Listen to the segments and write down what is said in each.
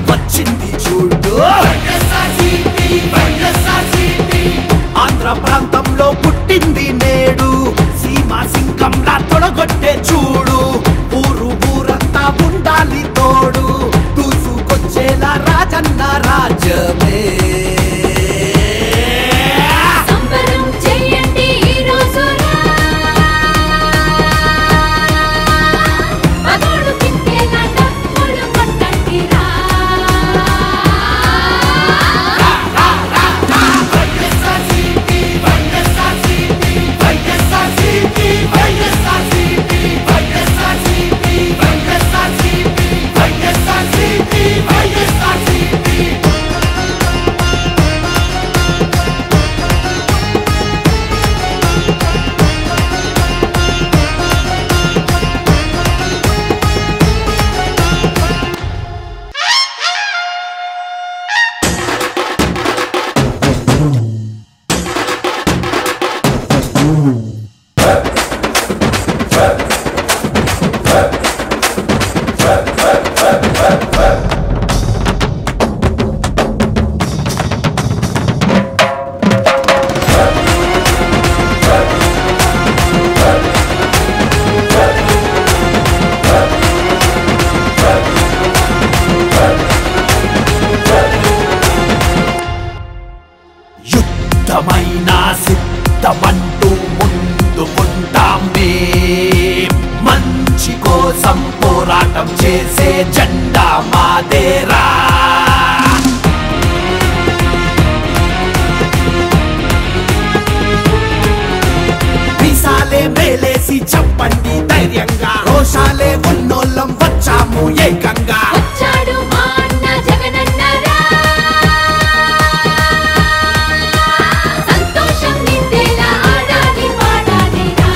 వచ్చింది చూడు ఆంధ్ర ప్రాంతంలో పుట్టింది నేడు సీమా సింగంలా తొడగొట్టే చూడు ఊరు ఊరంతా ఉండాలి తోడు దూసుకొచ్చేలా రాజన్న రాజ్యమే సంబరం చేయండి ఈ రోజున మగోడు తింటేలా డప్పులు కొట్టండి రా యుద్ధమైన సిద్ధమంటూ ముందు ఉంటాం మేం. మంచి కోసం పోరాటం చేసే జెండా మాదేరా మీసాలే మేలేసి చెప్పండి ధైర్యంగా రోషాలే ఉన్నోళ్ళం వచ్చాము ఏకంగా వచ్చాడు మా అన్న జగనన్నరా సంతోషం నిండేలా ఆడాలి పాడాలి రా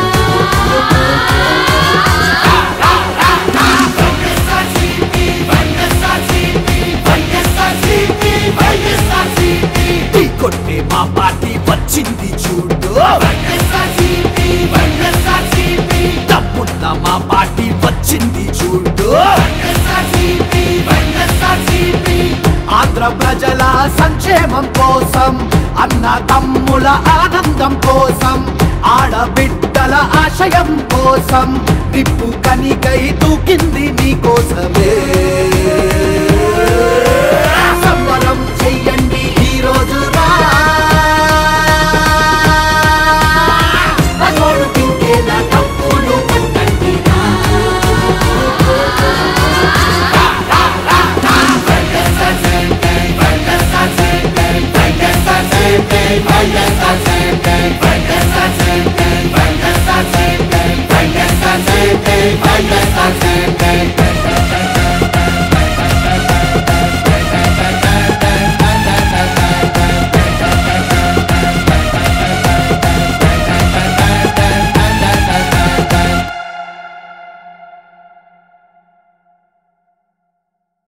ఢీ కొట్టే మా పార్టీ వచ్చింది చూడు డబ్బున్న మా పార్టీ వచ్చింది చూడు ఆంధ్ర ప్రజల సంక్షేమం కోసం అన్న తమ్ముల ఆనందం కోసం ఆడబిడ్డల ఆశయం కోసం నిప్పు కనికై దూకింది నీ కోసమే సంబరం చెయ్యండి ఈ రోజు మగోడు తింటేలా తప్పులు పట్టండి రా. Vai